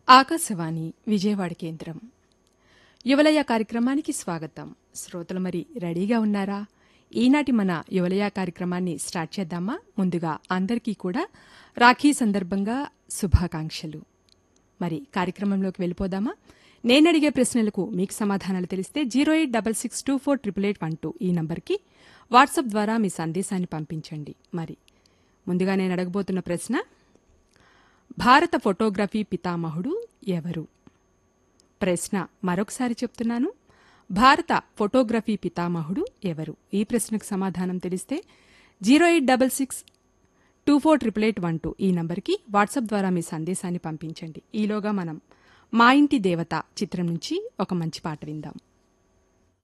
ఆకాశవాణి విజయవాడ కేంద్రం యువలయ కార్యక్రమానికి స్వాగతం శ్రోతలు మరి రెడీగా ఉన్నారా ఈనాటి మన యువలయ కార్యక్రమాన్ని స్టార్ట్ చేద్దామా ముందుగా అందరికీ కూడా రాఖీ సందర్భంగా శుభాకాంక్షలు మరి కార్యక్రమంలోకి వెళ్ళిపోదామా నేను అడిగే ప్రశ్నలకు మీకు సమాధానాలు తెలిస్తే zero eight double six two four triple eight one two ఈ నంబర్కి వాట్సాప్ ద్వారా మీ సందేశాన్ని పంపించండి మరి ముందుగా నేను అడగబోతున్న ప్రశ్న భారత ఫోటోగ్రఫీ పితామహుడు ఎవరు ప్రశ్న మరొకసారి చెప్తున్నాను భారత ఫోటోగ్రఫీ పితామహుడు ఎవరు ఈ ప్రశ్నకు సమాధానం తెలిస్తే zero eight double six two four triple eight one two ఈ నంబర్కి వాట్సాప్ ద్వారా మీ సందేశాన్ని పంపించండి ఈలోగా మనం మా ఇంటి దేవత చిత్రం నుంచి ఒక మంచి పాట విందాం